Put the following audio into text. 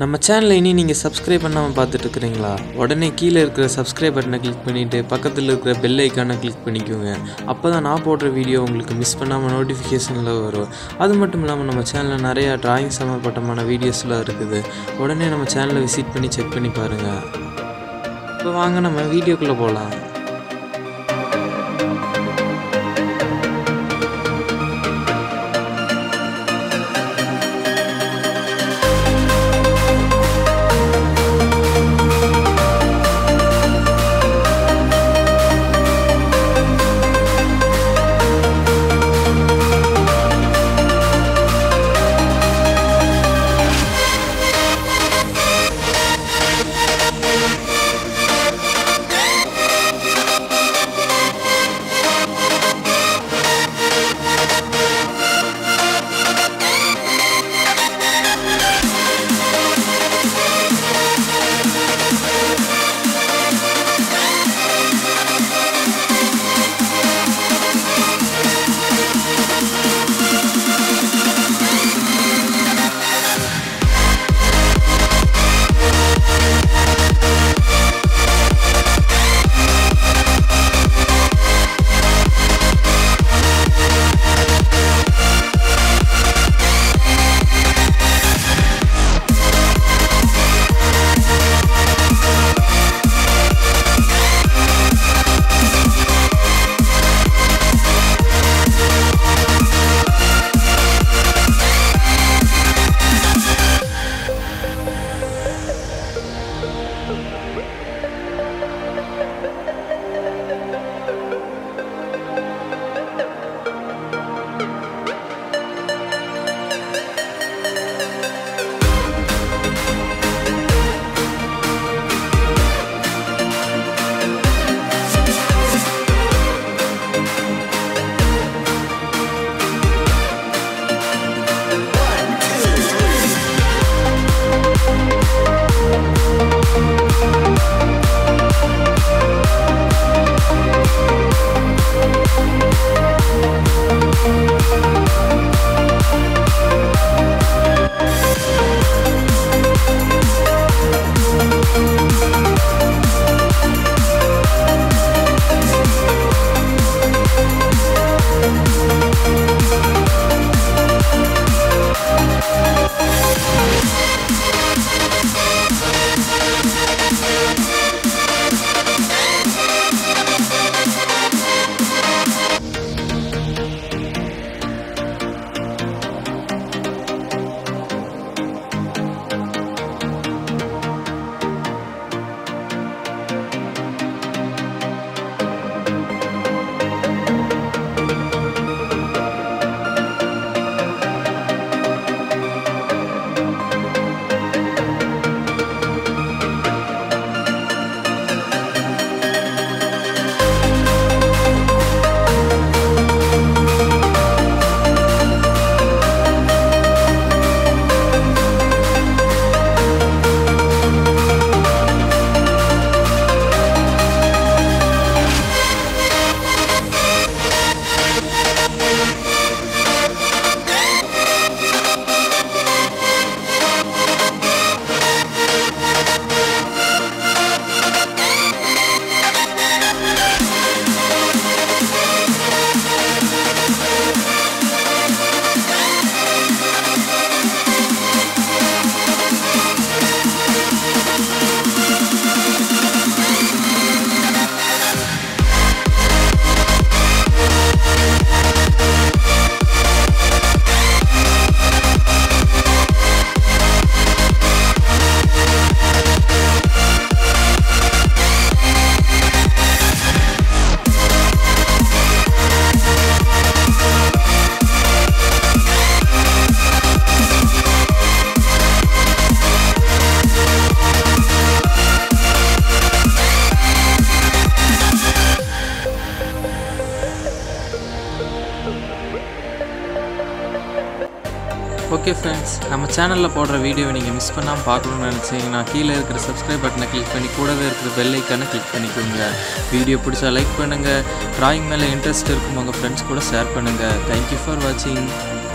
நம்ம சேனலை இனி நீங்கள் சப்ஸ்கிரைப் பண்ணாமல் பார்த்துட்டு இருக்கிறீங்களா உடனே கீழே இருக்கிற சப்ஸ்கிரைப் பட்டனை கிளிக் பண்ணிவிட்டு பக்கத்தில் இருக்கிற பெல் ஐக்கானை கிளிக் பண்ணிக்கோங்க அப்போ தான் நான் போடுற வீடியோ உங்களுக்கு மிஸ் பண்ணாமல் நோட்டிஃபிகேஷனில் வரும் அது மட்டும் இல்லாமல் நம்ம சேனலில் நிறையா டிராயிங் சம்மந்தப்பட்டமான வீடியோஸ்லாம் இருக்குது உடனே நம்ம சேனலை விசிட் பண்ணி செக் பண்ணி பாருங்கள் இப்போ வாங்க நம்ம வீடியோக்குள்ளே போகலாம் ஓகே ஃப்ரெண்ட்ஸ் நம்ம சேனலில் போடுற வீடியோவை நீங்கள் மிஸ் பண்ணாமல் பார்க்கணுன்னு நினச்சிங்கன்னா கீழே இருக்கிற சப்ஸ்கிரைப் பட்டனை கிளிக் பண்ணி கூடவே இருக்கிற பெல் ஐக்கானை கிளிக் பண்ணிக்கோங்க வீடியோ பிடிச்சா லைக் பண்ணுங்கள் ட்ராயிங் மேலே இன்ட்ரெஸ்ட் இருக்கும் உங்கள் ஃப்ரெண்ட்ஸ் கூட ஷேர் பண்ணுங்கள் தேங்க்யூ ஃபார் வாட்சிங்